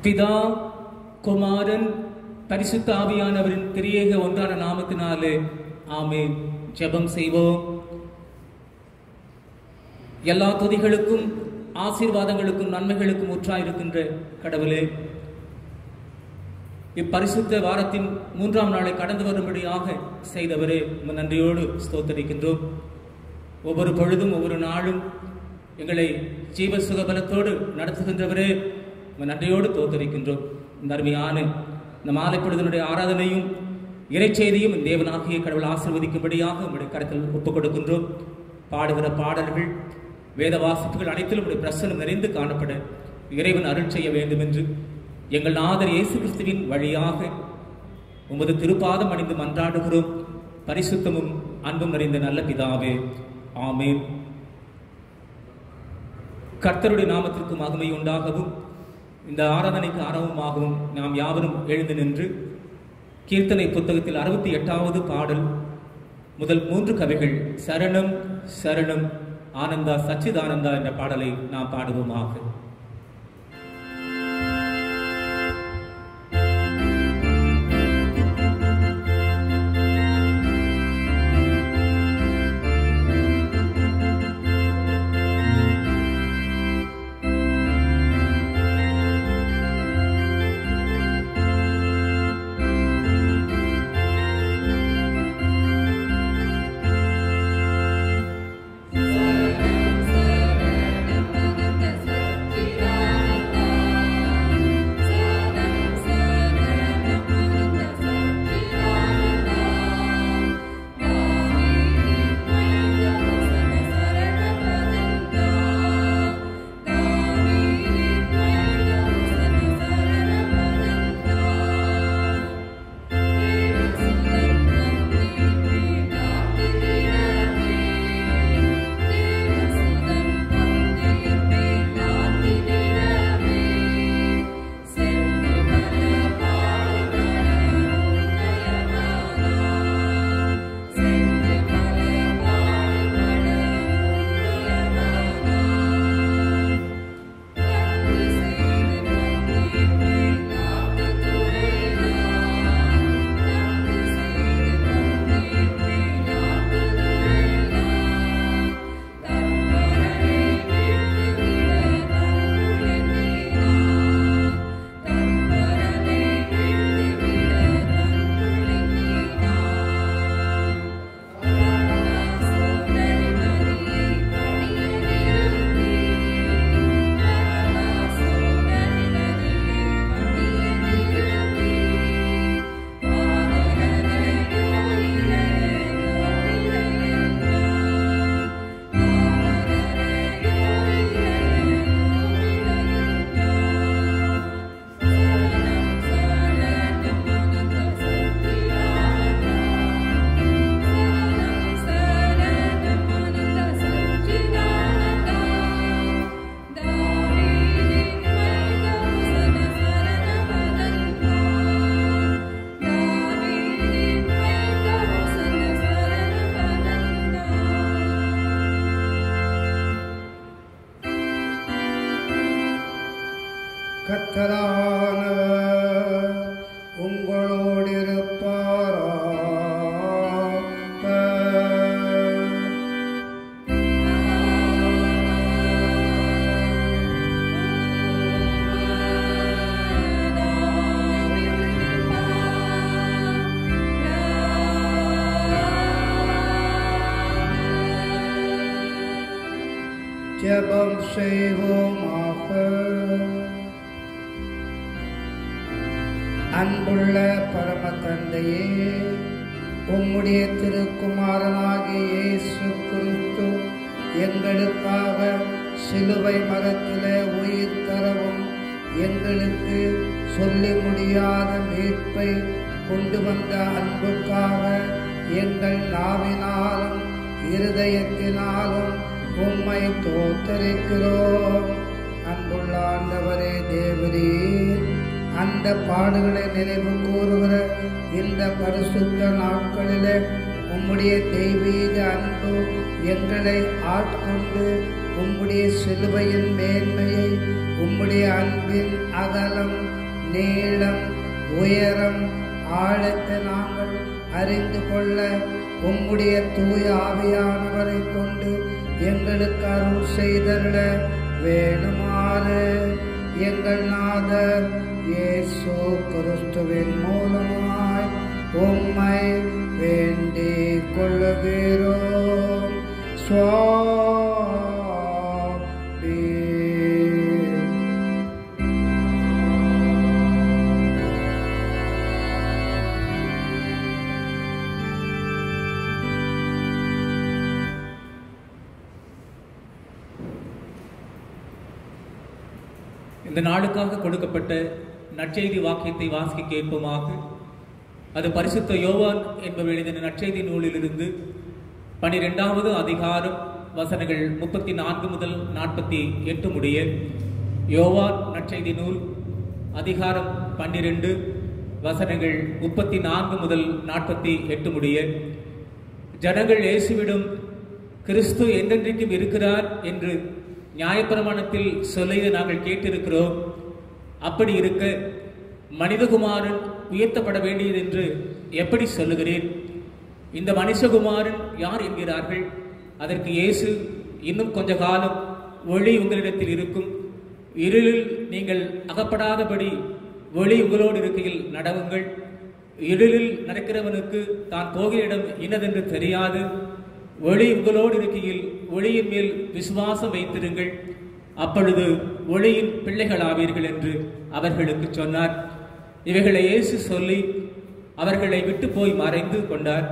பிதா குமாரன் பரிசுத்த ஆவியானவரின் திரியேக ஒன்றான நாமத்தினாலே ஆமென் ஜெபம் செய்வோம் எல்லா துதிகளுக்கும் ஆசீர்வாதங்களுக்கும் நன்மைகளுக்கும் ஊற்றாயிருக்கின்ற கடவுளே இப்பரிசுத்த வாரத்தின் மூன்றாம் நாளை கடந்து வரும்படியாக செய்தவரே உம்மை நன்றியோடு ஸ்தோத்தரிக்கின்றோம் ஒவ்வொரு பொழுதும் ஒவ்வொரு நாளும் எங்களை ஜீவ சுகபலத்தோடு நடத்துகின்றவரே உம்மை நன்றியோடு தோத்தரிக்கின்றோம் இந்த அருமையான இந்த மாலை பொழுதனுடைய ஆராதனையும் இறைச்செய்தியும் இந்த தேவனாகிய கடவுள் ஆசிர்வதிக்கும்படியாக உங்களுடைய கருத்தில் ஒப்புக் கொடுக்கின்றோம் பாடுகிற பாடல்கள் வேத வாசிப்புகள் அனைத்திலும் உடைய பிரசனம் நிறைந்து காணப்பட இறைவன் அருள் செய்ய வேண்டும் என்று எங்கள் நாதர் இயேசு கிறிஸ்துவின் வழியாக உமது திருப்பாதம் அணிந்து மன்றாடுகிறோம் பரிசுத்தமும் அன்பும் நிறைந்த நல்ல பிதாவே ஆமென் கர்த்தருடைய நாமத்திற்கு மகிமை உண்டாகவும் இந்த ஆராதனைக்கு ஆரவமாகவும் நாம் யாவரும் எழுந்து நின்று கீர்த்தனை புத்தகத்தில் அறுபத்தி எட்டாவது பாடல் முதல் மூன்று கவிகள் சரணம் சரணம் ஆனந்தா சச்சிதானந்தா என்ற பாடலை நாம் பாடுவோமாக கத்தரானவர் உங்களோடு ஜெபம் செய்வோமாக அன்புள்ள பரம தந்தையே உம்முடைய திருக்குமாரனாகிய இயேசு கிறிஸ்து எங்களுக்காக சிலுவை மரத்திலே உயிர் தரவும் எங்களுக்கு சொல்லி முடியாத மீட்பை கொண்டு வந்த அன்புக்காக எங்கள் நாவினாலும் இருதயத்தினாலும் உம்மை தோத்தரிக்கிறோம் அன்புள்ள ஆண்டவரே தேவரீர் அந்த பாடுகளை நினைவு கூறுகிற இந்த பரிசுத்த நாட்களிலே உம்முடைய தெய்வீக அன்பு எங்களை ஆட்கொண்டு உம்முடைய சிலுவையின் மேன்மையை உம்முடைய அன்பின் அகலம் நீளம் உயரம் ஆழத்தை நாங்கள் அறிந்து கொள்ள உம்முடைய தூய ஆவியானவரை கொண்டு எங்களுக்கு அருள் செய்தருள வேணுமாறு எங்கள் நாதர் இயேசு கிறிஸ்துவின் மூலமாய் உம்மை வேண்டிக் கொள்ளுகிறோம் சுவாமி இந்த நாளுக்காக கொடுக்கப்பட்ட நற்செய்தி வாக்கியத்தை வாசிக்க கேட்போமாக அது பரிசுத்த யோவான் என்பவர் எழுதின நற்செய்தி நூலிலிருந்து பனிரெண்டாவது அதிகாரம் வசனங்கள் முப்பத்தி நான்கு முதல் நாற்பத்தி எட்டு முடிய யோவான் நற்செய்தி நூல் அதிகாரம் பன்னிரெண்டு வசனங்கள் முப்பத்தி நான்கு முதல் நாற்பத்தி எட்டு முடிய ஜனங்கள் இயேசுவிடம் கிறிஸ்து என்றென்றைக்கும் இருக்கிறார் என்று நியாயப்பிரமாணத்தில் சொல்லியதை நாங்கள் கேட்டிருக்கிறோம் அப்படி இருக்க மனிதகுமாரன் உயர்த்தப்பட வேண்டியது என்று எப்படி சொல்லுகிறேன் இந்த மனுஷகுமாரன் யார் என்கிறார்கள் அதற்கு இயேசு இன்னும் கொஞ்ச காலம் ஒளி உங்களிடத்தில் இருக்கும் இருளில் நீங்கள் அகப்படாதபடி ஒளி உங்களோடு இருக்கையில் நடவுங்கள் இருளில் நடக்கிறவனுக்கு தான் போகிற இடம் இன்னதென்று தெரியாது ஒளி உங்களோடு இருக்கையில் ஒளியின் மேல் விசுவாசம் வைத்திருங்கள் அப்பொழுது ஒளியின் பிள்ளைகளாவீர்கள் என்று அவர்களுக்கு சொன்னார் இவைகளை இயேசு சொல்லி அவர்களை விட்டு போய் மறைந்து கொண்டார்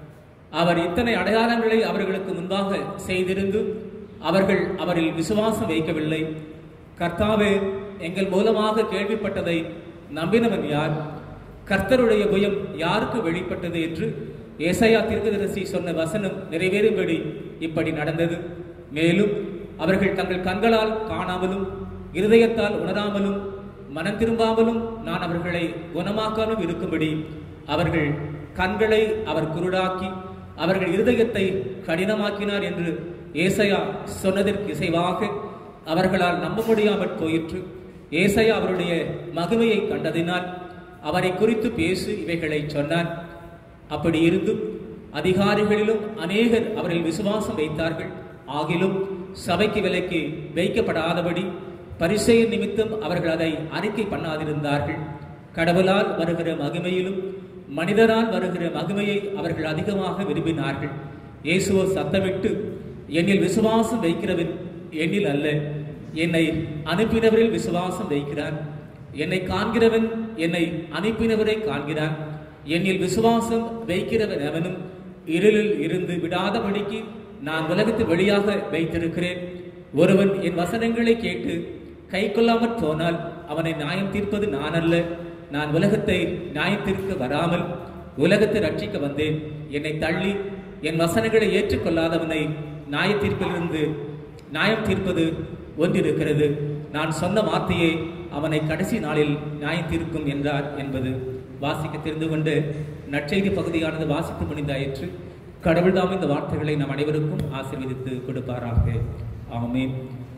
அவர் இத்தனை அடையாளங்களை அவர்களுக்கு முன்பாக செய்திருந்து அவர்கள் அவரில் விசுவாசம் வைக்கவில்லை கர்த்தாவே எங்கள் மூலமாக கேள்விப்பட்டதை நம்பினவன் யார் கர்த்தருடைய புயம் யாருக்கு வெளிப்பட்டது என்று ஏசாயா தீர்க்கதரிசி சொன்ன வசனம் நிறைவேறும்படி இப்படி நடந்தது மேலும் அவர்கள் தங்கள் கண்களால் காணாமலும் இருதயத்தால் உணராமலும் மனம் திரும்பாமலும் நான் அவர்களை குணமாக்காமலும் இருக்கும்படி அவர்கள் கண்களை அவர் குருடாக்கி அவர்கள் இருதயத்தை கடினமாக்கினார் என்று ஏசையா சொன்னதற்கு இசைவாக அவர்களால் நம்ப முடியாமற் போயிற்று ஏசையா அவருடைய மகிமையை கண்டதினால் அவரை குறித்து பேசு இவைகளை சொன்னார் அப்படி இருந்தும் அதிகாரிகளிலும் அநேகர் அவரில் விசுவாசம் வைத்தார்கள் ஆகிலும் சபைக்கு விலைக்கு வைக்கப்படாதபடி பரிசெயர் நிமித்தம் அவர்கள் அதை அறிக்கை பண்ணாதிருந்தார்கள் கடவுளால் வருகிற மகிமையிலும் மனிதரால் வருகிற மகிமையை அவர்கள் அதிகமாக விரும்பினார்கள் இயேசுவோ சத்தமிட்டு என்னில் விசுவாசம் வைக்கிறவன் என்னில் அல்ல என்னை அனுப்பினவரில் விசுவாசம் வைக்கிறான் என்னை காண்கிறவன் என்னை அனுப்பினவரை காண்கிறான் என்னில் விசுவாசம் வைக்கிறவன் அவனும் இருளில் இருந்து விடாதபடிக்கு நான் உலகத்து வெளியாக வைத்திருக்கிறேன் ஒருவன் என் வசனங்களை கேட்டு கை கொள்ளாமற் போனால் அவனை நியாயம் தீர்ப்பது நான் அல்ல நான் உலகத்தை நியாயம் தீர்க்க வராமல் உலகத்தை ரட்சிக்க வந்தேன் என்னை தள்ளி என் வசனங்களை ஏற்றுக்கொள்ளாதவனை நியாய தீர்ப்பிலிருந்து நியாயம் தீர்ப்பது ஒன்றிருக்கிறது நான் சொன்ன வார்த்தையை அவனை கடைசி நாளில் நியாயம் தீர்க்கும் என்றார் என்பது வாசிக்க தெரிந்து கொண்டு நற்செய்தி பகுதியானது வாசித்து முடிந்தாயிற்று கடவுள் தாம் இந்த வார்த்தைகளை நம் அனைவருக்கும் ஆசீர்வதித்து கொடுப்பாராக ஆமென்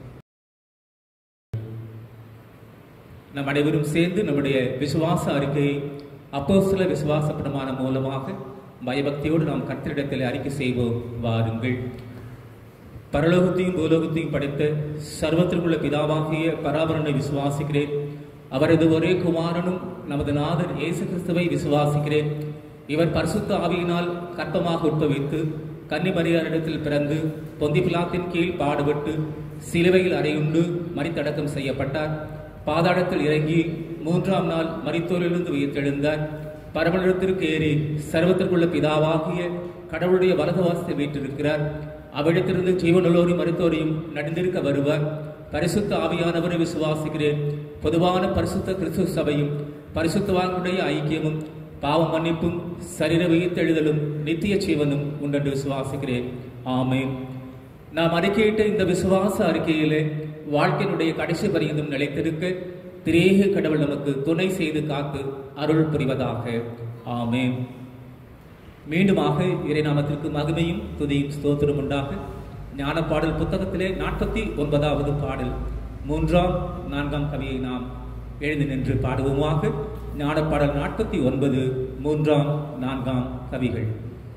நம் அனைவரும் சேர்ந்து நம்முடைய விசுவாச அறிக்கையை அப்போஸ்தல விசுவாச பிரமாணம் மூலமாக பயபக்தியோடு நாம் கர்த்தரிடத்தில் அறிக்கை செய்வோம் வாருங்கள் பரலோகத்தையும் பூலோகத்தையும் படைத்த சர்வத்திற்குள்ள பிதாவாகிய பராபரனை விசுவாசிக்கிறேன் அவரது ஒரே குமாரனும் நமது நாதர் இயேசு கிறிஸ்துவை விசுவாசிக்கிறேன் இவர் பரிசுத்த ஆவியினால் கற்பமாக உட்பவித்து கன்னிமரியாரிடத்தில் பிறந்து பொந்தி பிலாத்தின் கீழ் பாடுபட்டு சிலுவையில் அறையுண்டு மறித்தடக்கம் செய்யப்பட்டார் பாதாளத்தில் இறங்கி மூன்றாம் நாள் மரித்தோரிலிருந்து உயிர்த்தெழுந்தார் பரமனிடத்திற்கு ஏறி சர்வத்திற்குள்ள பிதாவாகிய கடவுளுடைய வலதுவாசத்தை வீற்றிருக்கிறார் அவ்விடத்திலிருந்து ஜீவனுள்ளோரையும் மருத்துவரையும் நடந்திருக்க வருவார் பரிசுத்த ஆவியானவரை விசுவாசிக்கிறேன் பொதுவான பரிசுத்த கிறிஸ்துவ சபையும் பரிசுத்தவான்களுடைய ஐக்கியமும் பாவ மன்னிப்பும் சரீர உயிர்த்தெழுதலும் நித்திய ஜீவனும் உண்டென்று விசுவாசிக்கிறேன் ஆமென் நாம் அறிக்கையிட்ட இந்த விசுவாச அறிக்கையிலே வாழ்க்கையினுடைய கடைசி பரியந்தம் நிலைத்திருக்க திரேக கடவுள் நமக்கு துணை செய்து காத்து அருள் புரிவதாக ஆமென் மீண்டுமாக இறைநாமத்திற்கு மகிமையும் துதியும் ஸ்தோத்திரம் உண்டாக ஞானப்பாடல் புத்தகத்திலே நாற்பத்தி ஒன்பதாவது பாடல் மூன்றாம் நான்காம் கவியை நாம் எழுந்து நின்று பாடுவோமாக ஞானப்பாடல் நாற்பத்தி ஒன்பது மூன்றாம் நான்காம் கவிகள்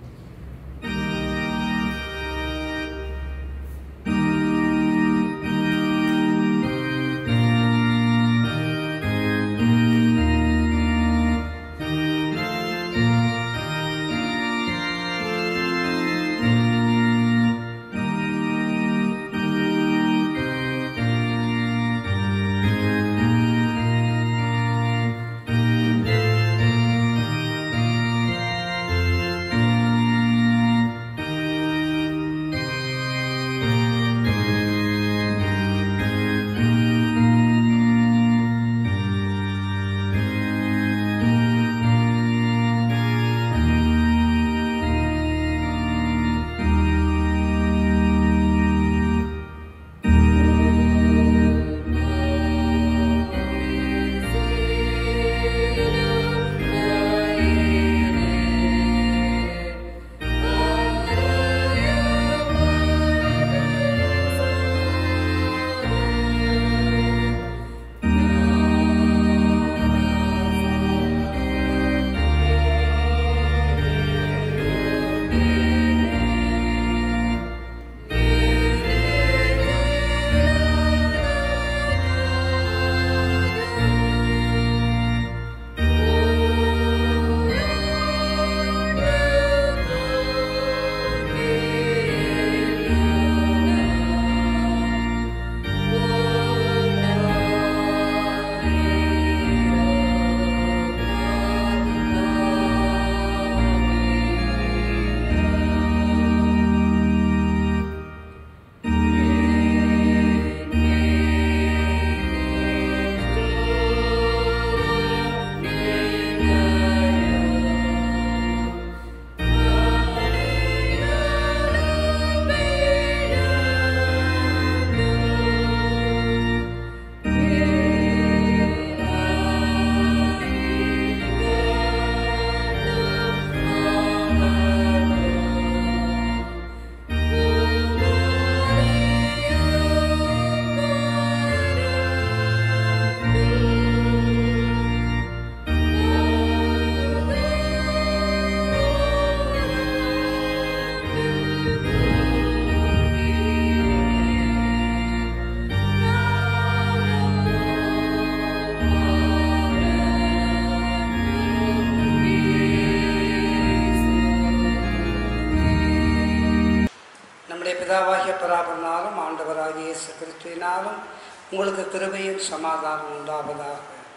நம்முடைய பிதாவாகிய பராபரனாலும் ஆண்டவராகிய இயேசு கிறிஸ்துவினாலும் உங்களுக்கு கிருபையும் சமாதானம் உண்டாவதாக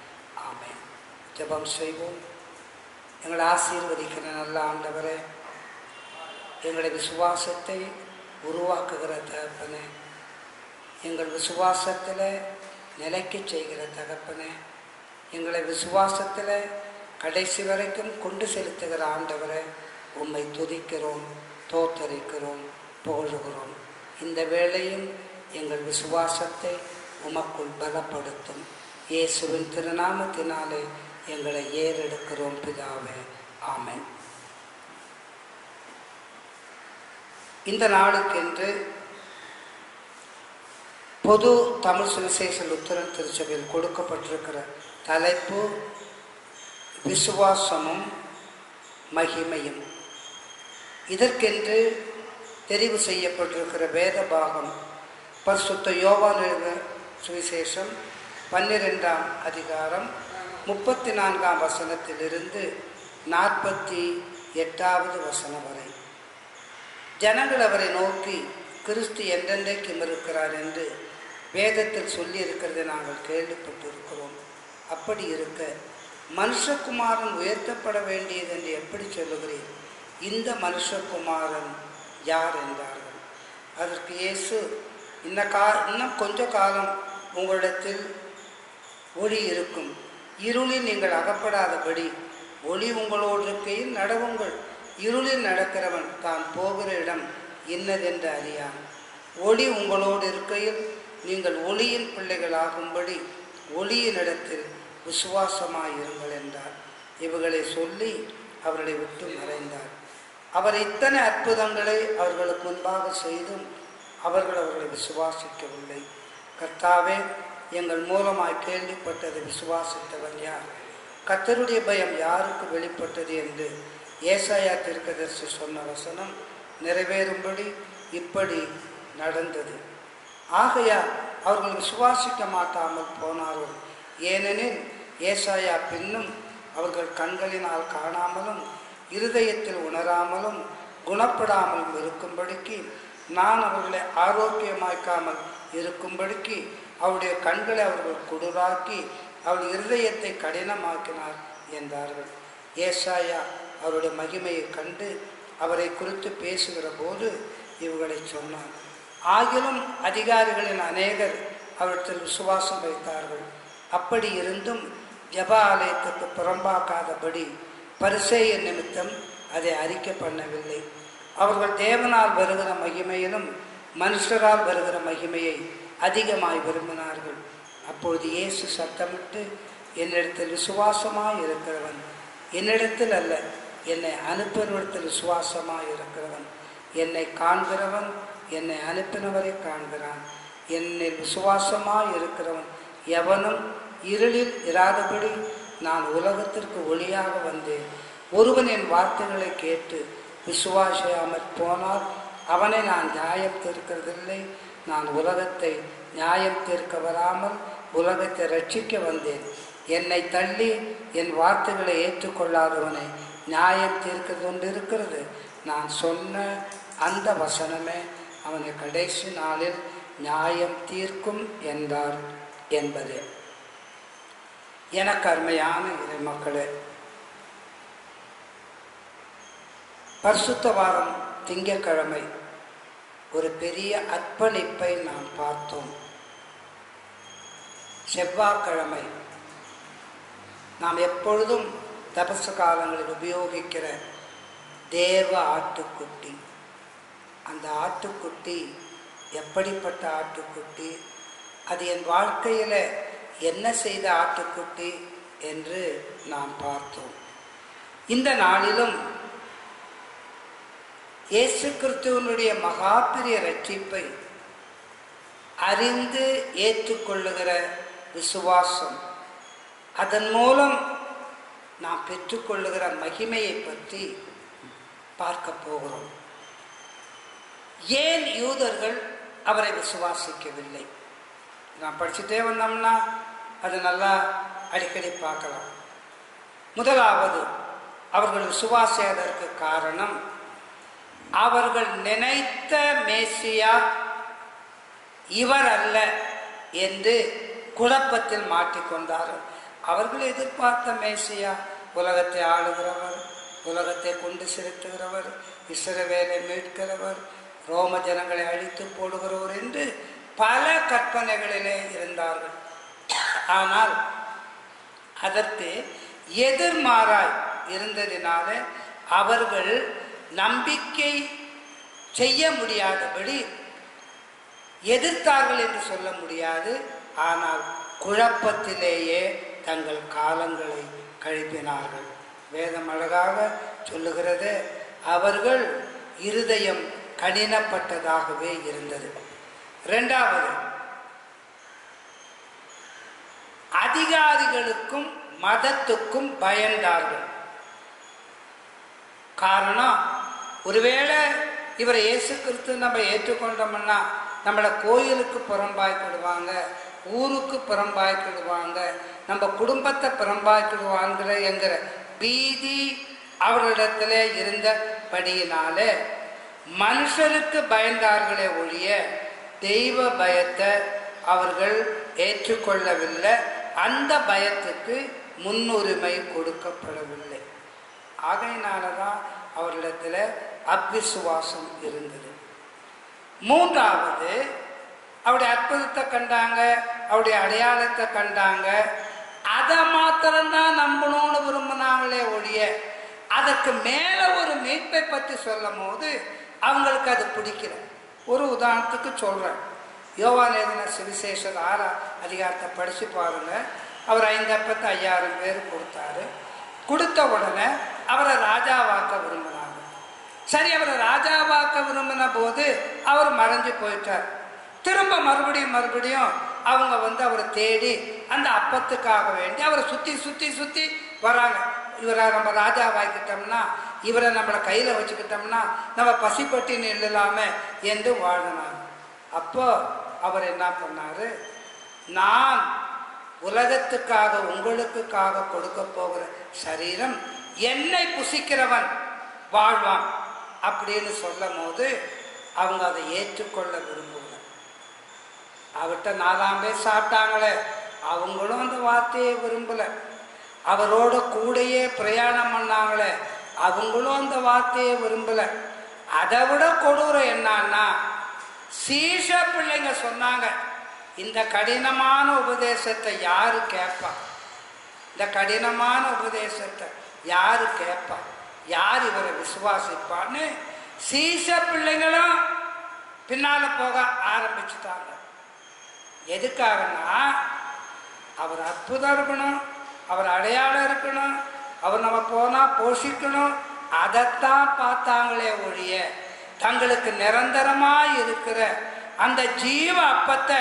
ஆமென் ஜெபம் செய்வோம் எங்களை ஆசீர்வதிக்கிற நல்ல ஆண்டவரே எங்களுடைய விசுவாசத்தை உருவாக்குகிற தகப்பனே எங்கள் விசுவாசத்தில் நிலைக்க செய்கிற தகப்பனே எங்களை விசுவாசத்தில் கடைசி வரைக்கும் கொண்டு செலுத்துகிற ஆண்டவரை உம்மை துதிக்கிறோம் தோத்தரிக்கிறோம் புகழுகிறோம் இந்த வேளையும் எங்கள் விசுவாசத்தை உமக்குள் பலப்படுத்தும் இயேசுவின் திருநாமத்தினாலே எங்களை ஏறெடுக்கிறோம் பிதாவே ஆமென் இந்த நாளுக்கென்று பொது தமிழ் சுவிசேஷ லுத்தரன் திருச்சபையில் கொடுக்கப்பட்டிருக்கிற தலைப்பு விசுவாசமும் மகிமையும் இதற்கென்று தெரிவு செய்யப்பட்டிருக்கிற வேத பாகம் பரிசுத்த யோவான் எழுத சுவிசேஷம் பன்னிரெண்டாம் அதிகாரம் முப்பத்தி நான்காம் வசனத்திலிருந்து நாற்பத்தி எட்டாவது வசனம் வரை ஜனங்கள் அவரை நோக்கி கிறிஸ்து என்றென்றைக்கும் இருக்கிறார் என்று வேதத்தில் சொல்லியிருக்கிறதை நாங்கள் கேள்விப்பட்டிருக்கிறோம் அப்படி இருக்க மனுஷகுமாரன் உயர்த்தப்பட வேண்டியது என்று எப்படி சொல்லுகிறீர் இந்த மனுஷகுமாரன் யார் என்றார்கள் அதற்கு இயேசு இன்ன கா இன்னும் கொஞ்ச காலம் உங்களிடத்தில் ஒளி இருக்கும் இருளில் நீங்கள் அகப்படாதபடி ஒளி உங்களோடு இருக்கையில் நடவுங்கள் இருளில் நடக்கிறவன் தான் போகிற இடம் இன்னதென்று அறியான் ஒளி உங்களோடு இருக்கையில் நீங்கள் ஒளியின் பிள்ளைகளாகும்படி ஒளியினிடத்தில் விசுவாசமாயிருங்கள் என்றார் இவைகளை சொல்லி அவர்களை விட்டு மறைந்தார் அவர் இத்தனை அற்புதங்களை அவர்களுக்கு முன்பாக செய்தும் அவர்கள் அவர்களை விசுவாசிக்கவில்லை கர்த்தாவே எங்கள் மூலமாய் கேள்விப்பட்டது விசுவாசித்தவன் யார் கத்தருடைய பயம் யாருக்கு வெளிப்பட்டது என்று ஏசாயா தீர்க்கதரிசி சொன்ன வசனம் நிறைவேறும்படி இப்படி நடந்தது ஆகையால் அவர்கள் விசுவாசிக்க மாட்டாமல் போனார்கள் ஏனெனில் ஏசாயா பின்னும் அவர்கள் கண்களினால் காணாமலும் இருதயத்தில் உணராமலும் குணப்படாமலும் இருக்கும்படிக்கு நான் அவர்களை ஆரோக்கியமாக்காமல் இருக்கும்படிக்கு அவருடைய கண்களை அவர்கள் குடுராக்கி அவள் இருதயத்தை கடினமாக்கினார் என்றார்கள் ஏசாயா அவருடைய மகிமையை கண்டு அவரை குறித்து பேசுகிற போது இவர்களை சொன்னார் ஆகிலும் அதிகாரிகளின் அநேகர் அவரிடத்தில் விசுவாசம் வைத்தார்கள் அப்படி இருந்தும் ஜப ஆலயத்துக்கு புறம்பாக்காதபடி பரிசேய நிமித்தம் அதை அறிக்கை பண்ணவில்லை அவர்கள் தேவனால் வருகிற மகிமையிலும் மனுஷரால் வருகிற மகிமையை அதிகமாய் விரும்பினார்கள் அப்பொழுது இயேசு சத்தமிட்டு என்னிடத்தில் விசுவாசமாய் இருக்கிறவன் என்னிடத்தில் அல்ல என்னை அனுப்பினவிடத்தில் விசுவாசமாய் இருக்கிறவன் என்னை காண்கிறவன் என்னை அனுப்பினவரை காண்கிறான் என்னில் விசுவாசமாய் இருக்கிறவன் எவனும் இருளில் இராதபடி நான் உலகத்திற்கு ஒளியாக வந்தேன் ஒருவன் என் வார்த்தைகளை கேட்டு விசுவாசியாமற் போனால் அவனை நான் நியாயம் தீர்க்கிறதில்லை நான் உலகத்தை நியாயம் தீர்க்க வராமல் உலகத்தை ரட்சிக்க வந்தேன் என்னை தள்ளி என் வார்த்தைகளை ஏற்றுக்கொள்ளாதவனை நியாயம் தீர்க்கிறது கொண்டு இருக்கிறது நான் சொன்ன அந்த வசனமே அவனை கடைசி நாளில் நியாயம் தீர்க்கும் என்றார் என்பது எனக்கு அருமையான இறை மக்களே பரிசுத்த வாரம் திங்கட்கிழமை ஒரு பெரிய அர்ப்பணிப்பை நாம் பார்த்தோம் செவ்வாய்க்கிழமை நாம் எப்பொழுதும் தபசு காலங்களில் உபயோகிக்கிற தேவ ஆட்டுக்குட்டி அந்த ஆட்டுக்குட்டி எப்படிப்பட்ட ஆட்டுக்குட்டி அது என் வாழ்க்கையில் என்ன செய்த ஆட்டுக்குட்டி என்று நாம் பார்த்தோம் இந்த நாளிலும் இயேசு கிறிஸ்துவனுடைய மகா பெரிய ரட்சிப்பை அறிந்து ஏற்றுக்கொள்ளுகிற விசுவாசம் அதன் மூலம் நாம் பெற்றுக்கொள்ளுகிற மகிமையை பற்றி பார்க்க போகிறோம் ஏன் யூதர்கள் அவரை விசுவாசிக்கவில்லை நான் படிச்சுட்டே வந்தோம்னா அது நல்லா அடிக்கடி பார்க்கலாம் முதலாவது அவர்கள் விசுவாசியாததற்கு காரணம் அவர்கள் நினைத்த மேசியா இவர் அல்ல என்று குழப்பத்தில் மாட்டிக்கொண்டார்கள் அவர்கள் எதிர்பார்த்த மேசியா உலகத்தை ஆளுகிறவர் உலகத்தை கொண்டு செலுத்துகிறவர் இஸ்ரவேலை மீட்கிறவர் ரோம ஜனங்களை அழித்து போடுகிறவர் என்று பல கற்பனைகளிலே இருந்தார்கள் ஆனால் அதற்கு எதிர்மாறாய் இருந்ததினால அவர்கள் நம்பிக்கை செய்ய முடியாதபடி எதிர்த்தார்கள் என்று சொல்ல முடியாது ஆனால் குழப்பத்திலேயே தங்கள் காலங்களை கழிப்பினார்கள் வேதம் அழகாக சொல்லுகிறது அவர்கள் இருதயம் கடினப்பட்டதாகவே இருந்தது இரண்டாவது அதிகாரிகளுக்கும் மதத்துக்கும் பயந்தார்கள் காரணம் ஒருவேளை இவரை இயேசு கிறிஸ்து நம்ம ஏற்றுக்கொண்டோம்னா நம்மளை கோயிலுக்கு புறம்பாய்க்கிடுவாங்க ஊருக்கு புறம்பாய்க்கிடுவாங்க நம்ம குடும்பத்தை புறம்பாய்க்கிடுவாங்கிற என்கிற பீதி அவர்களிடத்துல இருந்தபடியினால மனுஷருக்கு பயந்தார்களே ஒழிய தெய்வ பயத்தை அவர்கள் ஏற்றுக்கொள்ளவில்லை அந்த பயத்துக்கு முன்னுரிமை கொடுக்கப்படவில்லை ஆகையினால தான் அவர்களிடத்தில் அவ்விசுவாசம் இருந்தது மூன்றாவது அவருடைய அற்புதத்தை கண்டாங்க அவருடைய அடையாளத்தை கண்டாங்க அதை மாத்திரம்தான் நம்பணும்னு விரும்பினாங்களே ஒழிய அதற்கு மேல ஒரு மீட்பை பற்றி சொல்லும் போது அவங்களுக்கு அது பிடிக்கல ஒரு உதாரணத்துக்கு சொல்றேன் யோவான் எழுதின சுவிசேஷர் ஆறா அதிகாரத்தை படிச்சு பாருங்க அவர் ஐந்தப்பத்து ஐயாயிரம் பேர் கொடுத்தாரு கொடுத்த உடனே அவரை ராஜாவாக்க விரும்பினாங்க சரி அவரை ராஜாவாக்க விரும்பின போது அவர் மறைஞ்சு போயிட்டார் திரும்ப மறுபடியும் மறுபடியும் அவங்க வந்து அவரை தேடி அந்த அப்பத்துக்காக வேண்டி அவரை சுற்றி சுற்றி சுற்றி வராங்க இவரை நம்ம ராஜாவாக்கிட்டோம்னா இவரை நம்மளை கையில் வச்சுக்கிட்டோம்னா நம்ம பசிப்பட்டினி இல்லாமல் என்று வாழ்ந்தாங்க அப்போ அவர் என்ன பண்ணாரு நான் உலகத்துக்காக உங்களுக்காக கொடுக்க போகிற சரீரம் என்னை புசிக்கிறவன் வாழ்வான் அப்படின்னு சொல்லும் போது அவங்க அதை ஏற்றுக்கொள்ள விரும்புகிறார் அவர்கிட்ட நாலாம் பேர் சாப்பிட்டாங்களே அவங்களும் அந்த வார்த்தையை விரும்பலை அவரோட கூடயே பிரயாணம் பண்ணாங்களே அவங்களும் அந்த வார்த்தையை விரும்பலை அதை விட கொடூரம் என்னன்னா சீஷ பிள்ளைங்க சொன்னாங்க இந்த கடினமான உபதேசத்தை யாரு கேட்பா இந்த கடினமான உபதேசத்தை யாரு கேட்பா யார் இவரை விசுவாசிப்பான்னு சீச பிள்ளைங்களும் பின்னால போக ஆரம்பிச்சுட்டாங்க எதுக்காகனா அவர் அற்புதம் இருக்கணும் அவர் அடையாளம் இருக்கணும் அவர் நம்ம போனால் போஷிக்கணும் அதைத்தான் பார்த்தாங்களே ஒழிய தங்களுக்கு நிரந்தரமாக இருக்கிற அந்த ஜீவ அப்பத்தை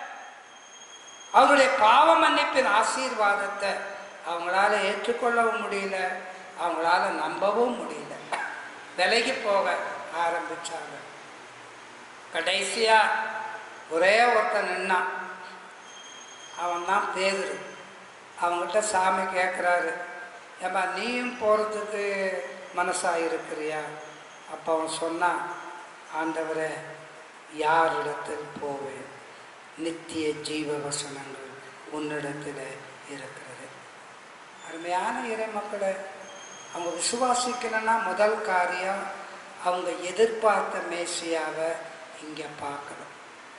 அவருடைய பாவ மன்னிப்பின் ஆசீர்வாதத்தை அவங்களால ஏற்றுக்கொள்ளவும் முடியல அவங்களால நம்பவும் முடியல விலகி போக ஆரம்பிச்சாங்க கடைசியா ஒரே ஒருத்தன் நின்னான் அவன் தான் பேதுரு அவங்ககிட்ட சாமி கேட்குறாரு ஏம்மா நீயும் போகிறதுக்கு மனசாக இருக்கிறியா அப்போ அவன் சொன்னான் ஆண்டவரே யாரிடத்தில் போவேன் நித்திய ஜீவ வசனங்கள் உன்னிடத்தில் இருக்கிறது அருமையான இறை மக்களை அவங்க விசுவாசிக்கணும்னா முதல் காரியம் அவங்க எதிர்பார்த்த மேசியாவை இங்கே பார்க்கணும்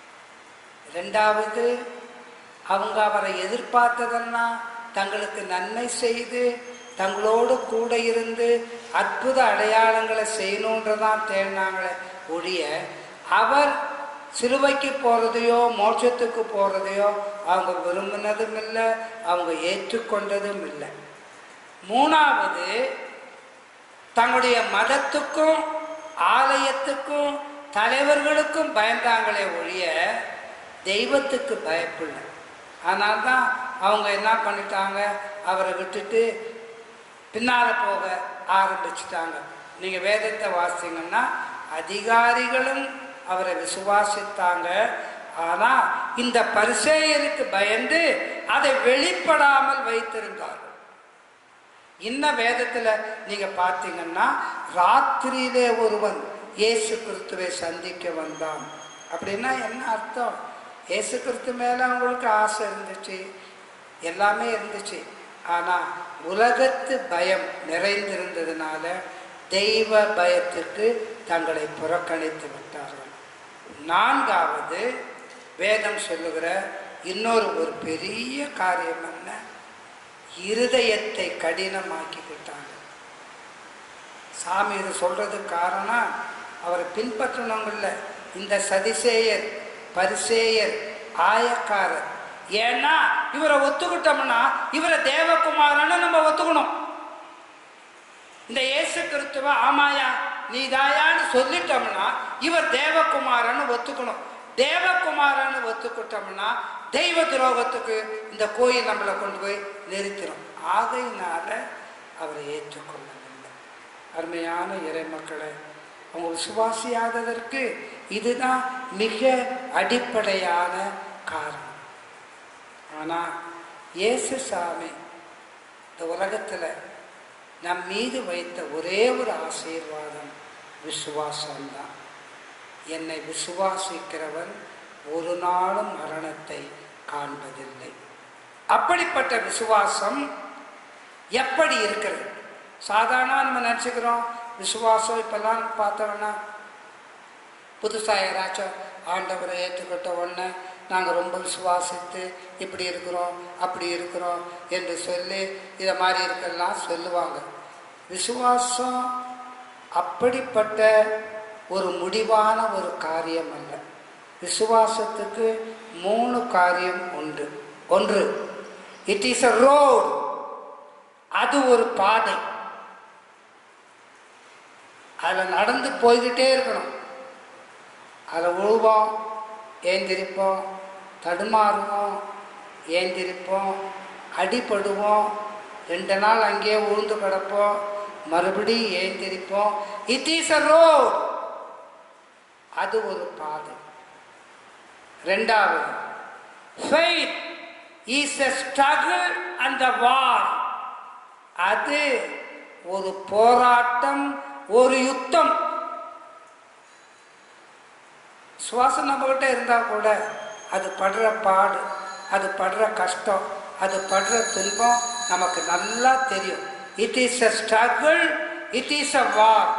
ரெண்டாவது அவங்க அவரை எதிர்பார்த்ததெல்லாம் தங்களுக்கு நன்மை செய்து தங்களோடு கூட இருந்து அற்புத அடையாளங்களை செய்யணுன்றதான் தேடினாங்களே ஒழிய அவர் சிலுவைக்கு போகிறதையோ மோட்சத்துக்கு போகிறதையோ அவங்க விரும்பினதும் இல்லை அவங்க ஏற்றுக்கொண்டதும் இல்லை மூணாவது தங்களுடைய மதத்துக்கும் ஆலயத்துக்கும் தலைவர்களுக்கும் பயந்தாங்களே ஒழிய தெய்வத்துக்கு பயப்படல ஆனால் தான் அவங்க என்ன பண்ணிட்டாங்க அவரை விட்டுட்டு பின்னால் போக ஆரம்பிச்சிட்டாங்க நீங்கள் வேதத்தை வாசிங்கன்னா அதிகாரிகளும் அவரை விசுவாசித்தாங்க ஆனால் இந்த பரிசேயருக்கு பயந்து அதை வெளிப்படாமல் வைத்திருந்தார்கள் இன்ன வேதத்தில் நீங்கள் பார்த்தீங்கன்னா ராத்திரியிலே ஒருவன் இயேசு கிறிஸ்துவை சந்திக்க வந்தான் அப்படின்னா என்ன அர்த்தம் இயேசு கிறிஸ்து மேலே அவங்களுக்கு ஆசை இருந்துச்சு எல்லாமே இருந்துச்சு ஆனால் உலகத்து பயம் நிறைந்திருந்ததுனால தெய்வ பயத்துக்கு தங்களை புறக்கணித்து விட்டார்கள் நான்காவது வேதம் சொல்லுகிற இன்னொரு ஒரு பெரிய காரியம் என்ன இருதயத்தை கடினமாக்கிக்கிட்டாங்க சாமி இது சொல்றதுக்கு காரணம் அவரை பின்பற்றினவங்கள இந்த சதிசேயர் பரிசேயர் ஆயக்காரர் ஏன்னா இவரை ஒத்துக்கிட்டோம்னா இவரை தேவகுமாரன்னு நம்ம ஒத்துக்கணும் இந்த இயேசு கிறிஸ்துவ ஆமாயா நீ தாயான்னு சொல்லிட்டோம்னா இவர் தேவகுமாரன்னு ஒத்துக்கணும் தேவகுமாரன்னு ஒத்துக்கிட்டோம்னா தெய்வ துரோகத்துக்கு இந்த கோயில் நம்மளை கொண்டு போய் நிறுத்திடும் ஆகையினால அவரை ஏற்றுக்கொள்ளவில்லை அருமையான இறை மக்களை அவங்க விசுவாசியாததற்கு இதுதான் மிக அடிப்படையான காரணம் ஆனால் இயேசு சாமி இந்த உலகத்தில் நம் மீது வைத்த ஒரே ஒரு ஆசீர்வாதம் விசுவாசம்தான் என்னை விசுவாசிக்கிறவன் ஒரு நாளும் மரணத்தை காண்பதில்லை அப்படிப்பட்ட விசுவாசம் எப்படி இருக்கிறது சாதாரண நம்ம நினச்சிக்கிறோம் விசுவாசம் இப்பெல்லாம் பார்த்தோம்னா புதுசாக யாராச்சும் ஆண்டவரை ஏற்றுக்கிட்ட உடனே நாங்கள் ரொம்ப விசுவாசித்து இப்படி இருக்கிறோம் அப்படி இருக்கிறோம் என்று சொல்லி இதை மாதிரி இருக்கலாம் சொல்லுவாங்க விசுவாசம் அப்படிப்பட்ட ஒரு முடிவான ஒரு காரியம் அல்ல விசுவாசத்துக்கு மூணு காரியம் உண்டு ஒன்று இட் இஸ் அ ரோடு அது ஒரு பாதை அதில் நடந்து போய்கிட்டே இருக்கணும் அதில் உழுவோம் ஏந்திரிப்போம் தடுமாறுவோம் ஏந்திருப்போம் அடிபடுவோம் ரெண்டு நாள் அங்கேயே உழுந்து கிடப்போம் மறுபடியும் ஏந்திருப்போம் இட் இஸ் அ ரோட் அது ஒரு பாதை ரெண்டாவது faith is a struggle and a war அது ஒரு போராட்டம் ஒரு யுத்தம் சுவாசம் நம்மகிட்ட இருந்தால் கூட அது படுற பாடு அது படுற கஷ்டம் அது படுற துன்பம் நமக்கு நல்லா தெரியும் it is a struggle it is a war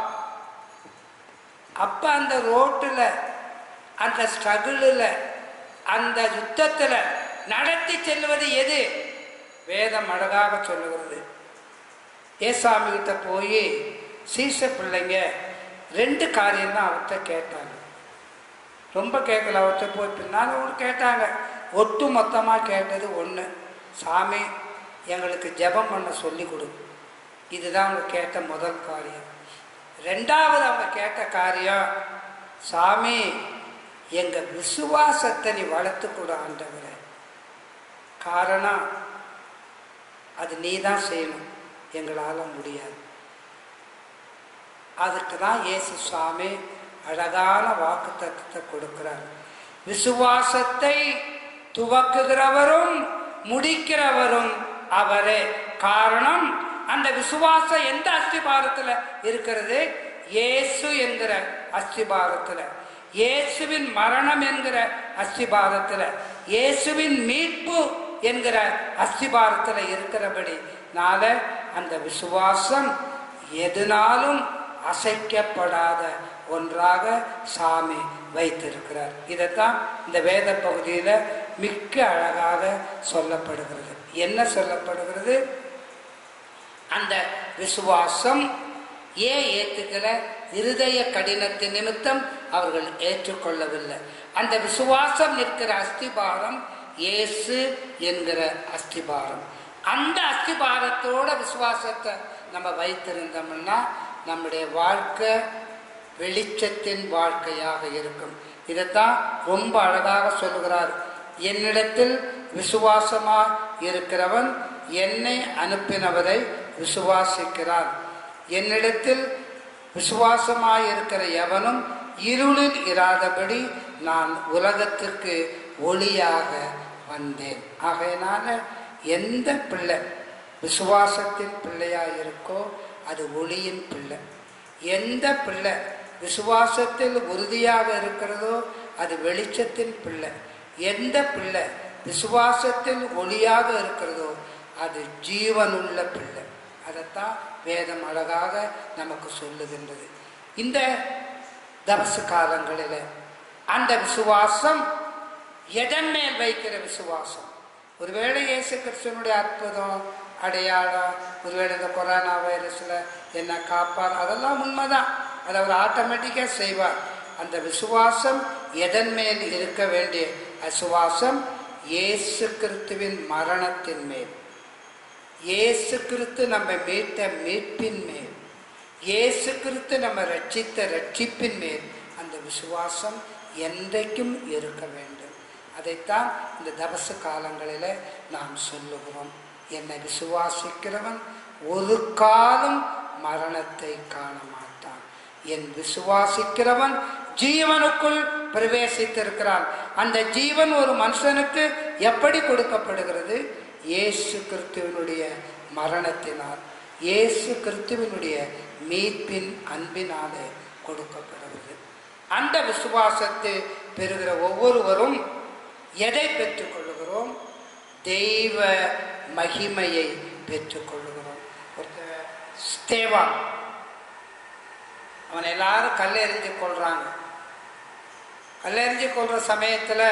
அப்போ அந்த ரோட்டில் அந்த ஸ்ட்ரகிளில் அந்த யுத்தத்தில் நடத்தி செல்வது எது வேதம் அழகாக சொல்லுகிறது ஏசாமி கிட்ட போய் சீச பிள்ளைங்க ரெண்டு காரியம் தான் அவர்கிட்ட கேட்டாங்க ரொம்ப கேட்கல அவர்கிட்ட போய் பின்னால் ஒன்று கேட்டாங்க ஒட்டு மொத்தமாக கேட்டது ஒன்று சாமி எங்களுக்கு ஜெபம் பண்ண சொல்லி கொடு இதுதான் அவங்க கேட்ட முதல் காரியம் ரெண்டாவது அவங்க கேட்ட காரியம் சாமி எங்கள் விசுவாசத்தை நீ வளர்த்து கொடு ஆண்டவரே காரணம் அது நீ தான் செய்யணும் எங்களால் முடியாது அதுக்கு தான் இயேசு சுவாமி அழகான வாக்கு தத்துவத்தை கொடுக்கிறார் விசுவாசத்தை துவக்குகிறவரும் முடிக்கிறவரும் அவரே காரணம் அந்த விசுவாசம் எந்த அஸ்திபாரத்தில் இருக்கிறது இயேசு என்கிற அஸ்திபாரத்தில் இயேசுவின் மரணம் என்கிற அஸ்திபாரத்தில் இயேசுவின் மீட்பு என்கிற அஸ்திபாரத்தில் இருக்கிறபடி நாள அந்த விசுவாசம் எதுனாலும் அசைக்கப்படாத ஒன்றாக சாமி வைத்திருக்கிறார் இதைத்தான் இந்த வேத பகுதியில் மிக்க அழகாக சொல்லப்படுகிறது என்ன சொல்லப்படுகிறது அந்த விசுவாசம் ஏன் ஏற்றுக்கல இருதய கடினத்தின் நிமித்தம் அவர்கள் ஏற்றுக்கொள்ளவில்லை அந்த விசுவாசம் நிற்கிற அஸ்திபாரம் இயேசு என்கிற அஸ்திபாரம் அந்த அஸ்திபாரத்தோட விசுவாசத்தை நம்ம வைத்திருந்தோம்னா நம்முடைய வாழ்க்கை வெளிச்சத்தின் வாழ்க்கையாக இருக்கும் இதைத்தான் ரொம்ப அழகாக சொல்லுகிறார் என்னிடத்தில் விசுவாசமா இருக்கிறவன் என்னை அனுப்பினவரை விசுவாசிக்கிறான் என்னிடத்தில் விசுவாசமாய் இருக்கிற எவனும் இருளில் இராதபடி நான் உலகத்திற்கு ஒளியாக வந்தேன் ஆகையினால எந்த பிள்ளை விசுவாசத்தின் பிள்ளையா இருக்கோ அது ஒளியின் பிள்ளை எந்த பிள்ளை விசுவாசத்தில் உறுதியாக இருக்கிறதோ அது வெளிச்சத்தின் பிள்ளை எந்த பிள்ளை விசுவாசத்தில் ஒளியாக இருக்கிறதோ அது ஜீவனுள்ள பிள்ளை அதைத்தான் வேதம் அழகாக நமக்கு சொல்லுகின்றது இந்த தபச காலங்களில் அந்த விசுவாசம் எதன் மேல் வைக்கிற விசுவாசம் ஒருவேளை இயேசு கிறிஸ்தனுடைய அற்புதம் அடையாளம் ஒருவேளை இந்த கொரோனா வைரஸில் என்ன காப்பார் அதெல்லாம் உண்மைதான் அதை அவர் ஆட்டோமேட்டிக்காக செய்வார் அந்த விசுவாசம் எதன் மேல் இருக்க வேண்டிய விசுவாசம் இயேசு கிறிஸ்துவின் மரணத்தின் மேல் இயேசு கிறிஸ்து நம்ம மீட்ட மீட்பின் மேல் இயேசு கிறிஸ்து நம்ம ரட்சித்த ரட்சிப்பின் மேல் அந்த விசுவாசம் என்றைக்கும் இருக்க வேண்டும் அதைத்தான் இந்த தபச காலங்களில் நாம் சொல்லுகிறோம் என்னை விசுவாசிக்கிறவன் ஒரு காலம் மரணத்தை காண மாட்டான் என் விசுவாசிக்கிறவன் ஜீவனுக்குள் பிரவேசித்திருக்கிறான் அந்த ஜீவன் ஒரு மனுஷனுக்கு எப்படி கொடுக்கப்படுகிறது இயேசு கிறிஸ்துவனுடைய மரணத்தினால் இயேசு கிறிஸ்துவனுடைய மீட்பின் அன்பினாலே கொடுக்கப்படுகிறது அந்த விசுவாசத்தை பெறுகிற ஒவ்வொருவரும் எதை பெற்றுக்கொள்ளுகிறோம் தெய்வ மகிமையை பெற்றுக்கொள்ளுகிறோம் ஒருத்தர் ஸ்தேவான் அவன் எல்லாரும் கல்லெறிஞ்சு கொள்றாங்க கல்லெறிஞ்சு கொள்ற சமயத்தில்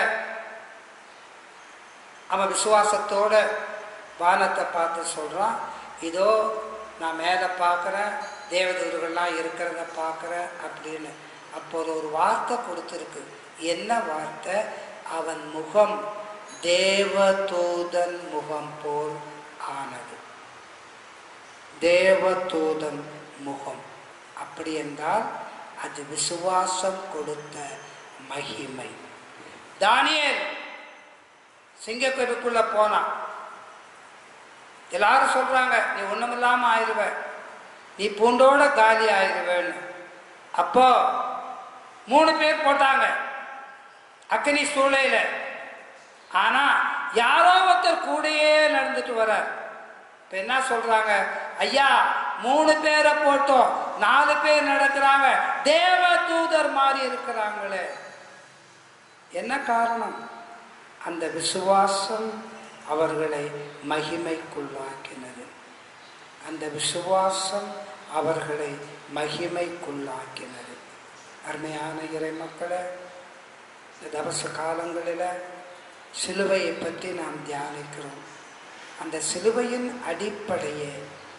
அவன் விசுவாசத்தோட வானத்தை பார்த்து சொல்கிறான் இதோ நான் மேலே பார்க்குறேன் தேவதூர்கள்லாம் இருக்கிறத பார்க்குறேன் அப்படின்னு அப்போது ஒரு வார்த்தை கொடுத்துருக்கு என்ன வார்த்தை அவன் முகம் தேவதூதன் முகம் போல் ஆனது தேவதூதன் முகம் அப்படி என்றால் அது விசுவாசம் கொடுத்த மகிமை தானியல் சிங்கக்குகைக்குள்ள போனான் எல்லாரும் சொல்றாங்க நீ ஒண்ணுமில்லாம ஆயிருவ நீ பூண்டோட காலி ஆயிருவேன்னு அப்போ மூணு பேர் போட்டாங்க அக்னி சூளையில ஆனா யாரோ ஒருத்தர் கூடயே நடந்துட்டு வர்றார் இப்ப என்ன சொல்றாங்க ஐயா மூணு பேரை போட்டோம் நாலு பேர் நடக்கிறாங்க தேவ தூதர் மாதிரி இருக்கிறாங்களே என்ன காரணம் அந்த விசுவாசம் அவர்களை மகிமைக்குள்ளாக்கினது அந்த விசுவாசம் அவர்களை மகிமைக்குள்ளாக்கினது அருமையான இறை மக்களே இந்த தவச காலங்களில் சிலுவையை பற்றி நாம் தியானிக்கிறோம் அந்த சிலுவையின் அடிப்படையே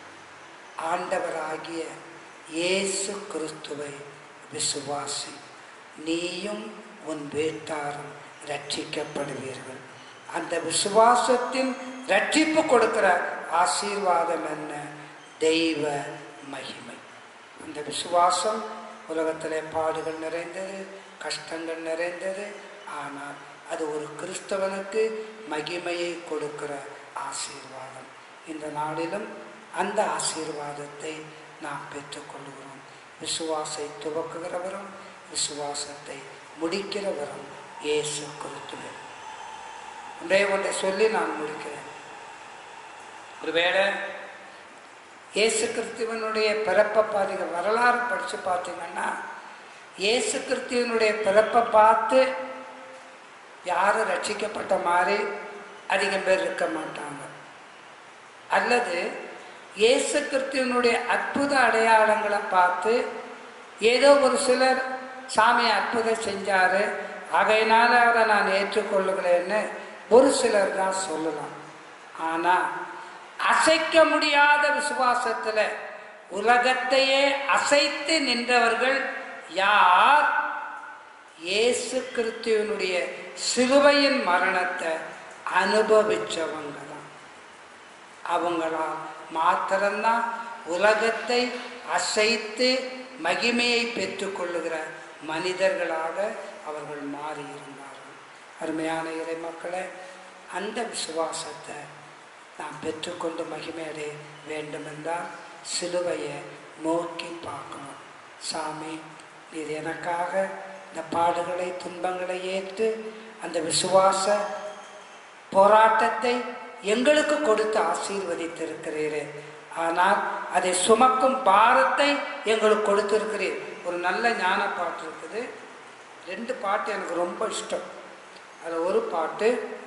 ஆண்டவராகிய இயேசு கிறிஸ்துவை விசுவாசி நீயும் உன் வீட்டாரும் ரட்சிக்கப்படுவீர்கள் அந்த விசுவாசத்தின் ரட்சிப்பு கொடுக்கிற ஆசீர்வாதம் என்ன தெய்வ மகிமை அந்த விசுவாசம் உலகத்திலே பாடுகள் நிறைந்தது கஷ்டங்கள் நிறைந்தது ஆனால் அது ஒரு கிறிஸ்தவனுக்கு மகிமையை கொடுக்கிற ஆசீர்வாதம் இந்த நாளிலும் அந்த ஆசீர்வாதத்தை நாம் பெற்றுக்கொள்கிறோம் விசுவாசை துவக்குகிறவரும் விசுவாசத்தை முடிக்கிறவரும் இயேசு கிறிஸ்துவே ஒன்றே ஒன்றை சொல்லி நான் முடிக்கிறேன் ஒருவேளை இயேசு கிறிஸ்துவனுடைய பிறப்பை பாருங்க வரலாறு படித்து பார்த்தீங்கன்னா இயேசு கிறிஸ்துவனுடைய பிறப்பை பார்த்து யாரும் ரட்சிக்கப்பட்ட மாதிரி அதிகம் பேர் இருக்க மாட்டாங்க அல்லது இயேசு கிறிஸ்துவனுடைய அற்புத அடையாளங்களை பார்த்து ஏதோ ஒரு சிலர் சாமி அற்புதம் செஞ்சாரு ஆகையினால அவரை நான் ஏற்றுக்கொள்ளுகிறேன்னு ஒரு சிலர் தான் சொல்லலாம் ஆனால் அசைக்க முடியாத விசுவாசத்தில் உலகத்தையே அசைத்து நின்றவர்கள் யார் இயேசு கிறிஸ்துவனுடைய சிலுவையின் மரணத்தை அனுபவிச்சவங்க தான் அவங்களால் மாத்திரம்தான் உலகத்தை அசைத்து மகிமையை பெற்றுக்கொள்ளுகிற மனிதர்களாக அவர்கள் மாறியிருந்தார்கள் அருமையான இறை மக்களே அந்த விசுவாசத்தை நாம் பெற்றுக்கொண்டு மகிமையடைய வேண்டுமென்றால் சிலுவையை நோக்கி பார்க்கணும் சாமி நீர் எனக்காக இந்த பாடுகளை துன்பங்களை ஏற்று அந்த விசுவாச போராட்டத்தை எங்களுக்கு கொடுத்து ஆசீர்வதித்திருக்கிறீரே ஆனால் அதை சுமக்கும் பாரத்தை எங்களுக்கு கொடுத்திருக்கிறீர் ஒரு நல்ல ஞான பாட்டு இருக்குது ரெண்டு பாட்டு எனக்கு ரொம்ப இஷ்டம் அதில் ஒரு பாட்டு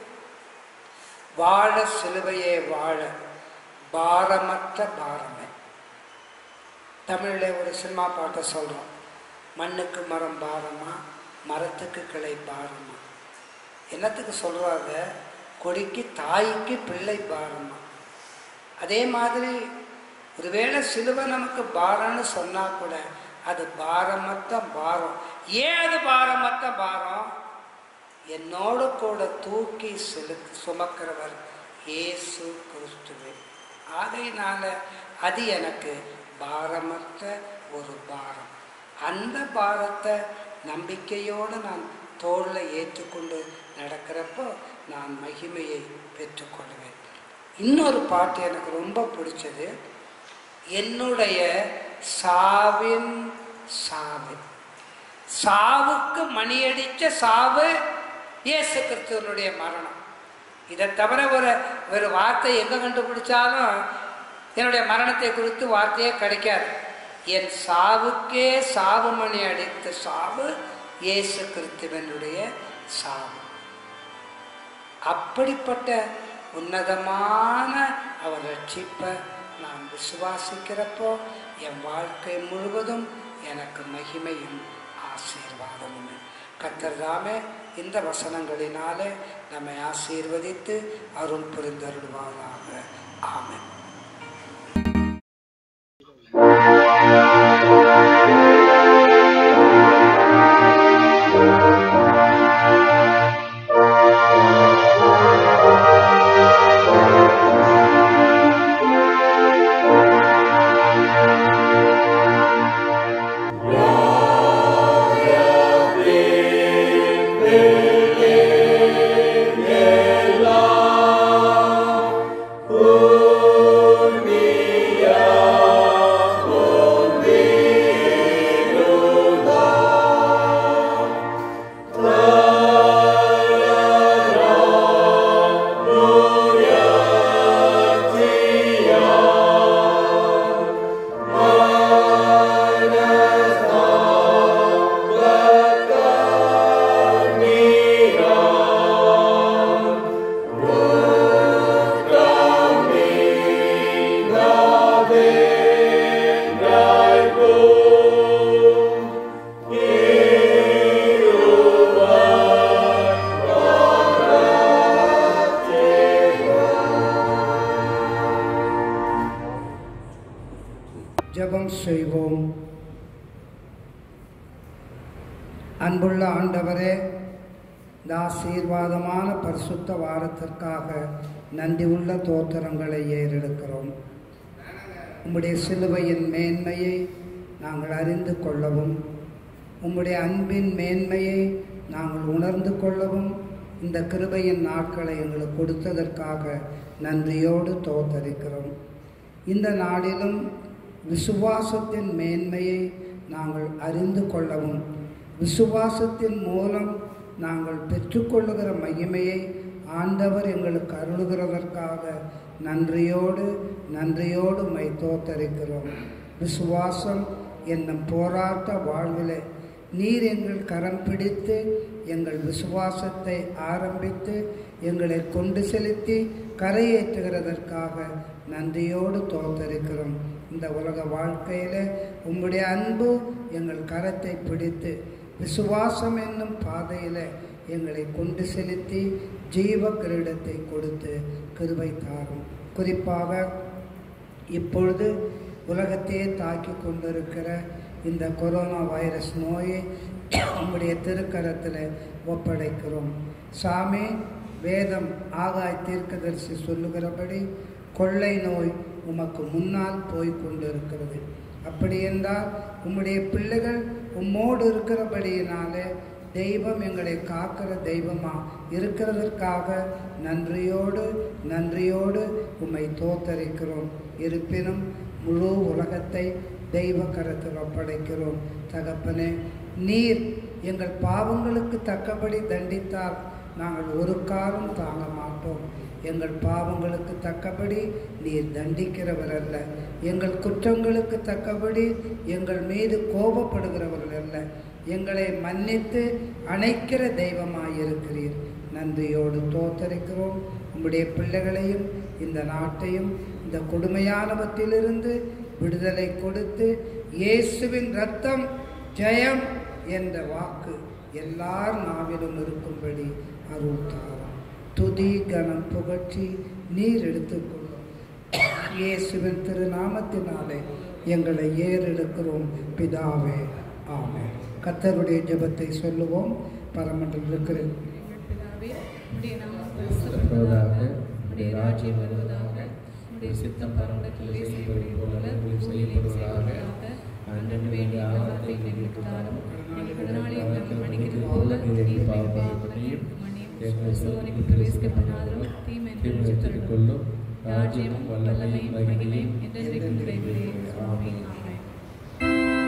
வாழ சிலுவையே வாழ பாரமற்ற பாரமே தமிழில் ஒரு சினிமா பாட்டை சொல்கிறோம் மண்ணுக்கு மரம் பாரமா மரத்துக்கு கிளை பாரமா என்னத்துக்கு சொல்கிறாங்க கொடிக்கு தாய்க்கு பிள்ளை பாரமா அதே மாதிரி ஒருவேளை சிலுவை நமக்கு பாரம்னு சொன்னால் கூட அது பாரமற்ற பாரம் ஏன் அது பாரமற்ற பாரம் என்னோடு கூட தூக்கி செலு சுமக்கிறவர் இயேசு கிறிஸ்துவே ஆகையினால அது எனக்கு பாரமற்ற ஒரு பாரம் அந்த பாரத்தை நம்பிக்கையோடு நான் தோளில் ஏற்றுக்கொண்டு நடக்கிறப்போ நான் மகிமையை பெற்றுக்கொள்வேன் இன்னொரு பாட்டு எனக்கு ரொம்ப பிடிச்சது என்னுடைய சாவின் சாவு சாவுக்கு மணியடிச்ச சாவு இயேசு கிறிஸ்துவனுடைய மரணம் இதை தவிர ஒரு ஒரு வார்த்தை எங்கே கண்டுபிடிச்சாலும் என்னுடைய மரணத்தை குறித்து வார்த்தையே கிடைக்காது என் சாவுக்கே சாவு மணி அடித்த சாவு இயேசு கிறிஸ்துவனுடைய சாவு அப்படிப்பட்ட உன்னதமான அவர் ரட்சிப்பை நான் விசுவாசிக்கிறப்போ என் வாழ்க்கை முழுவதும் எனக்கு மகிமையும் ஆசீர்வாதமும் கத்தர் தாமே இந்த வசனங்களினாலே நம்மை ஆசீர்வதித்து அருள் புரிந்தருள்வாராக ஆமென் Love அன்புள்ள ஆண்டவரே இந்த ஆசீர்வாதமான பரிசுத்த வாரத்திற்காக நன்றியுள்ள தோத்திரங்களை ஏறெடுக்கிறோம் உம்முடைய சிலுவையின் மேன்மையை நாங்கள் அறிந்து கொள்ளவும் உம்முடைய அன்பின் மேன்மையை நாங்கள் உணர்ந்து கொள்ளவும் இந்த கிருபையின் நாட்களை எங்களுக்கு கொடுத்ததற்காக நன்றியோடு தோத்தரிக்கிறோம் இந்த நாளிலும் விசுவாசத்தின் மேன்மையை நாங்கள் அறிந்து கொள்ளவும் விசுவாசத்தின் மூலம் நாங்கள் பெற்றுக்கொள்ளுகிற மகிமையை ஆண்டவர் எங்களுக்கு அருளுகிறதற்காக நன்றியோடு நன்றியோடு மை தோத்தரிக்கிறோம் விசுவாசம் என்னும் போராட்ட வாழ்விலே நீர் எங்கள் கரம் பிடித்து எங்கள் விசுவாசத்தை ஆரம்பித்து எங்களை கொண்டு செலுத்தி கரையேற்றுகிறதற்காக நன்றியோடு தோத்தரிக்கிறோம் இந்த உலக வாழ்க்கையில் உம்முடைய அன்பு எங்கள் கரத்தை பிடித்து விசுவாசம் என்னும் பாதையில் எங்களை கொண்டு செலுத்தி ஜீவ கிரீடத்தை கொடுத்து கிருபை தாரும் குறிப்பாக இப்பொழுது உலகத்தையே தாக்கி கொண்டிருக்கிற இந்த கொரோனா வைரஸ் நோயை உம்முடைய திருக்கரத்தில் ஒப்படைக்கிறோம் சாமி வேதம் ஆகாய் தீர்க்கதரிசி சொல்லுகிறபடி கொள்ளை நோய் உமக்கு முன்னால் போய் கொண்டிருக்கிறது அப்படி என்றால் உம்முடைய பிள்ளைகள் உம்மோடு இருக்கிறபடியினாலே தெய்வம் எங்களை காக்கிற தெய்வமா இருக்கிறதற்காக நன்றியோடு நன்றியோடு உம்மை தோத்தரிக்கிறோம் இருப்பினும் முழு உலகத்தை தெய்வ கரத்தில் ஒப்படைக்கிறோம் தகப்பனே நீர் எங்கள் பாவங்களுக்கு தக்கபடி தண்டித்தால் நாங்கள் ஒரு காலம் தாங்க மாட்டோம் எங்கள் பாவங்களுக்கு தக்கபடி நீர் தண்டிக்கிறவர் அல்ல எங்கள் குற்றங்களுக்கு தக்கபடி எங்கள் மீது கோபப்படுகிறவர்கள் அல்ல எங்களை மன்னித்து அணைக்கிற தெய்வமாயிருக்கிறீர் நன்றியோடு தோத்தரிக்கிறோம் உம்முடைய பிள்ளைகளையும் இந்த நாட்டையும் இந்த கொடுமையானவற்றிலிருந்து விடுதலை கொடுத்து இயேசுவின் ரத்தம் ஜெயம் என்ற வாக்கு எல்லார் நாவிலும் இருக்கும்படி அருள் தாரும் துதி கணம் புகழ்ச்சி நீர் எடுத்துக்கொள்ளும் இயேசுவின் திருநாமத்தினாலே எங்களை ஏறெடுக்கிறோம் பிதாவே ஆமென் கத்தருடைய ஜெபத்தை சொல்லுவோம் பரமண்டல் இருக்கிற பிதாவே, உம்முடைய நாமம் பரிசுத்தப்படுவதாக. உம்முடைய ராஜ்யம் வருவதாக உம்முடைய சித்தம் பரமண்டலத்திலே செய்யப்படுவது போல பூமியிலே செய்யப்படுவதாக அன்றன் வேண்டிய ஆகாரத்தை எங்களுக்கு தாரும் எங்கள் கடனாளி எங்களுக்கு மன்னிக்கிறது போல நீர் பாவத்தையும் மன்னியும் சோதனைக்கு பிரவேசிக்கப்படாதரும் தீமை தீர்மானித்துக் கொள்ளும் ராஜ்யமும் வல்லமையும் மகிமையும் என்றென்றைக்கும் நிறைவேறே ஆமென் ஆமென்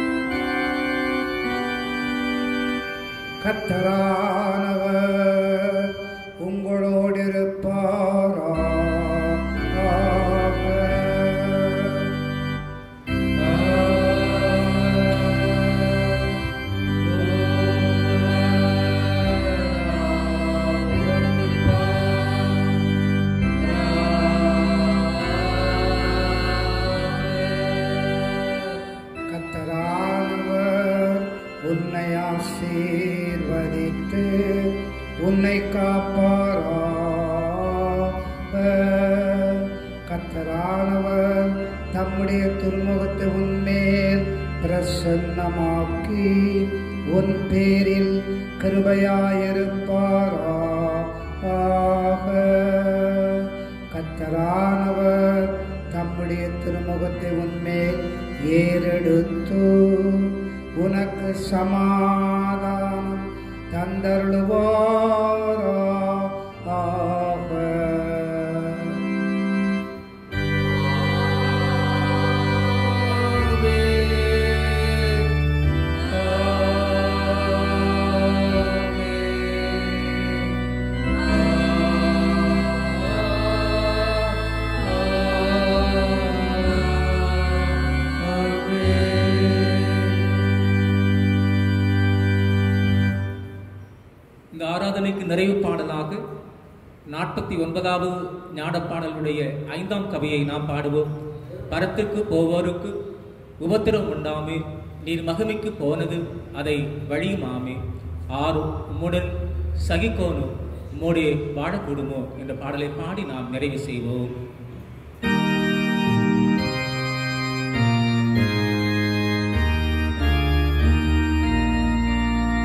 கத்தரானவர் உங்களோடு இருப்பாரா கத்தரானவர் உன்னை ஆசீர்வதித்து உன்னை காப்பாராக கத்தரானவர் தம்முடைய திருமுகத்தை உன்மேல் பிரசன்னமாக்கி உன் பேரில் கிருபையாயிருப்பாராக கத்தரானவர் தம்முடைய திருமுகத்தை உன்மேல் ஏறெடுத்து உனக்கு சமாதானம் தந்தருளுவாராக இந்த ஆராதனைக்கு நிறைவு பாடலாக நாற்பத்தி ஒன்பதாவது ஞானப்பாடலுடைய ஐந்தாம் கவியை நாம் பாடுவோம் பரத்திற்கு போவோருக்கு உபத்திரம் உண்டாமே நீர் மகிமைக்கு போனது அதை வழியுமாமே ஆறு உம்முடன் சகிக்கோனோ உம்மோடைய வாழக்கூடுமோ என்ற பாடலை பாடி நாம் நிறைவு செய்வோம் ஆ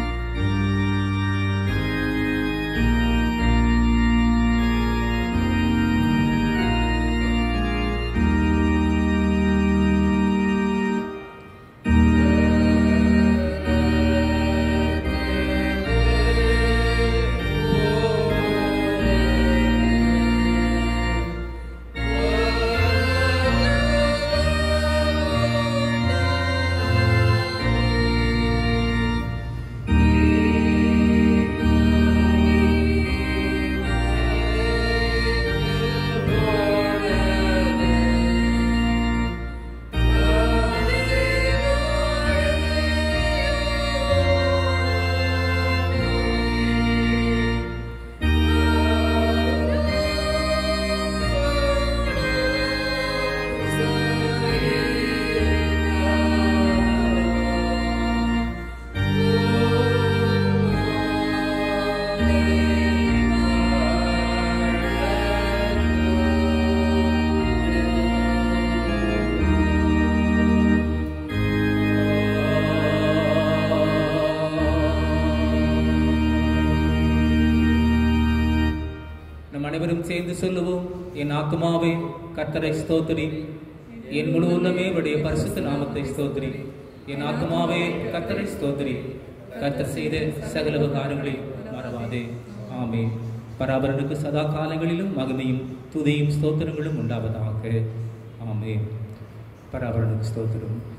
அனைவரும் சேர்ந்து சொல்லுவோம் என் ஆத்மாவே கர்த்தரை ஸ்தோத்திரி என் முழு உள்ளமே உடைய பரிசுத்த நாமத்தை ஸ்தோத்திரி என் ஆத்மாவே கர்த்தரை ஸ்தோத்திரி கர்த்தர் செய்த சகல உபகாரங்களை மறவாதே ஆமே பராபரனுக்கு சதா காலங்களிலும் மகிமையும் துதியும் ஸ்தோத்திரங்களும் உண்டாவதாக ஆமே பராபரனுக்கு ஸ்தோத்திரம்